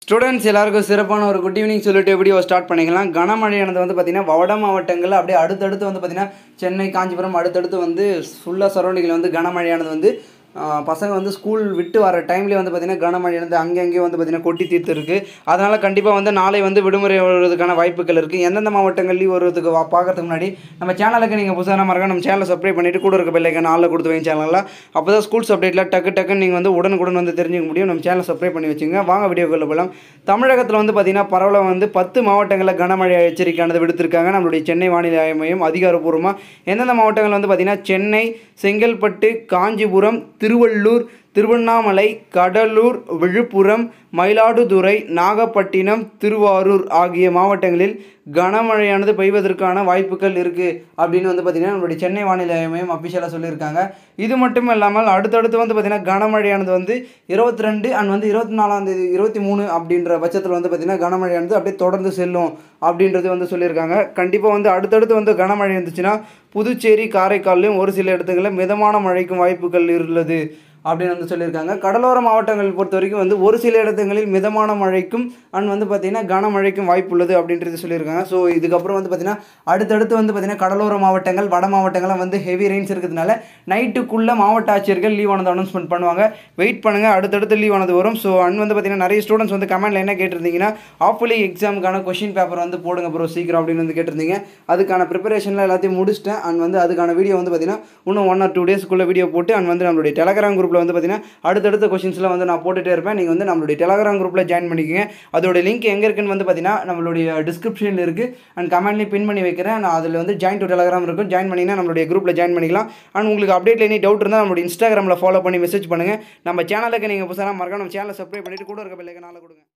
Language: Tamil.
ஸ்டூடெண்ட்ஸ் எல்லாருக்கும் சிறப்பான ஒரு குட் ஈவினிங் சொல்லிட்டு வீடியோ ஸ்டார்ட் பண்ணிக்கலாம் கனமழையானது வந்து பார்த்திங்கன்னா வட மாவட்டங்களில் அப்படியே அடுத்தடுத்து வந்து பார்த்திங்கன்னா சென்னை காஞ்சிபுரம் அடுத்தடுத்து வந்து ஃபுல்லாக சரௌண்டிங்கில் வந்து கனமழையானது வந்து ஆஹ், பசங்க வந்து ஸ்கூல் விட்டு வர டைம்லேயே வந்து பார்த்திங்கன்னா கனமழையானது அங்கங்கே வந்து பார்த்திங்கன்னா கொட்டி தீர்த்து இருக்குது அதனால் கண்டிப்பாக வந்து நாளை வந்து விடுமுறை வருவதற்கான வாய்ப்புகள் இருக்குது எந்தெந்த மாவட்டங்கள் லீவ் வருவதுக்கு வா- பார்க்கறதுக்கு முன்னாடி நம்ம சேனலுக்கு நீங்கள் புதுசாக மறக்க நம்ம சேனலை சப்ஸ்கிரைப் பண்ணிவிட்டு கூட இருக்க பெல்லைக்கான ஆளில் கொடுத்து வைங்க சேனலில் அப்போ தான் ஸ்கூல்ஸ் அப்டேட்டில் டக்கு டக்குன்னு நீங்கள் வந்து உடனுக்குடன் வந்து தெரிஞ்சுக்க முடியும் நம்ம சேனலை சப்ஸ்கிரைப் பண்ணி வச்சுங்க வாங்க வீடியோக்குள்ள போகலாம் தமிழகத்தில் வந்து பார்த்திங்கன்னா பரவலாக வந்து பத்து மாவட்டங்களில் கனமழை எச்சரிக்கையானது விடுத்திருக்காங்க நம்மளுடைய சென்னை வானிலை ஆய்வு மையம் அதிகாரப்பூர்வமாக எந்தெந்த மாவட்டங்கள் வந்து பார்த்திங்கன்னா சென்னை செங்கல்பட்டு காஞ்சிபுரம் திருவள்ளூர் திருவண்ணாமலை கடலூர் விழுப்புரம் மயிலாடுதுறை நாகப்பட்டினம் திருவாரூர் ஆகிய மாவட்டங்களில் கனமழையானது பெய்வதற்கான வாய்ப்புகள் இருக்குது அப்படின்னு வந்து பார்த்திங்கன்னா நம்மளுடைய சென்னை வானிலை ஆய்வு மையம் அஃபிஷியலாக சொல்லியிருக்காங்க இது மட்டும் இல்லாமல் அடுத்தடுத்து வந்து பார்த்திங்கன்னா கனமழையானது வந்து இருபத்தி ரெண்டு அண்ட் வந்து இருபத்தி நாலாம் தேதி இருபத்தி மூணு அப்படின்ற பட்சத்தில் வந்து பார்த்திங்கன்னா கனமழையானது அப்படியே தொடர்ந்து செல்லும் அப்படின்றது வந்து சொல்லியிருக்காங்க கண்டிப்பாக வந்து அடுத்தடுத்து வந்து கனமழை இருந்துச்சுன்னா புதுச்சேரி காரைக்கால்லையும் ஒரு சில இடத்துங்களில் மிதமான மழைக்கும் வாய்ப்புகள் உள்ளது அப்படின்னு வந்து சொல்லியிருக்காங்க கடலோர மாவட்டங்கள் பொறுத்த வரைக்கும் வந்து ஒரு சில இடத்துங்களில் மிதமான மழைக்கும் அண்ட் வந்து பார்த்திங்கன்னா கனமழைக்கும் வாய்ப்பு உள்ளது அப்படின்றது சொல்லியிருக்காங்க ஸோ இதுக்கப்புறம் வந்து பார்த்திங்கன்னா அடுத்தடுத்து வந்து பார்த்திங்கன்னா கடலோர மாவட்டங்கள் வட மாவட்டங்கள்லாம் வந்து ஹெவி ரெயின்ஸ் இருக்கிறதுனால நைட்டுக்குள்ளே மாவட்ட ஆட்சியர்கள் லீவ் ஆனது அனௌன்ஸ்மெண்ட் பண்ணுவாங்க வெயிட் பண்ணுங்கள் அடுத்தடுத்து லீவ் ஆனது வரும் ஸோ அண்ட் வந்து பார்த்திங்கன்னா நிறைய ஸ்டூடெண்ட்ஸ் வந்து கமெண்ட்டில் என்ன கேட்டிருந்தீங்கன்னா ஆஃப்லி எக்ஸாமுக்கான கொஷின் பேப்பர் வந்து போடுங்க ப்ரோ சீக்கிரம் அப்படின்னு வந்து கேட்டிருந்தீங்க அதுக்கான ப்ரிப்பரேஷனில் எல்லாத்தையும் முடிச்சிட்டேன் அண்ட் வந்து அதுக்கான வீடியோ வந்து பார்த்திங்கன்னா இன்னும் ஒன் ஆர் டூ டேஸ்க்குள்ளே வீடியோ போட்டு அண்ட் வந்து நம்மளுடைய டெலகிராம் குரூப்பில் வந்து பார்த்திங்கன்னா அடுத்தடுத்த கொஷின்ஸ்லாம் வந்து நான் போட்டுகிட்டே இருப்பேன் நீங்கள் வந்து நம்மளுடைய டெலகிராம் குரூப்பில் ஜாயின் பண்ணிக்கோங்க அதோட லிங்க் எங்கே இருக்குன்னு வந்து பார்த்தீங்கன்னா நம்மளுடைய டிஸ்கிரிப்ஷனில் இருக்குது அண்ட் கமெண்ட்லேயும் பின் பண்ணி வைக்கிறேன் நான் அதில் வந்து ஜாயின் டு டெலகிராம் இருக்கும் ஜாயின் பண்ணிங்கன்னா நம்மளுடைய குரூப்பில் ஜாயின் பண்ணிக்கலாம் அண்ட் உங்களுக்கு அப்டேட்டில் எனி டவுட் இருந்தால் நம்மளுடைய இன்ஸ்டாகிராமில் ஃபாலோ பண்ணி மெசேஜ் பண்ணுங்கள் நம்ம சேனலுக்கு நீங்கள் புதுசாக மறக்காம நம்ம சேனலை சப்ஸ்கிரைப் பண்ணிவிட்டு கூட இருக்க பெல்லைக்கு நாளை கொடுங்க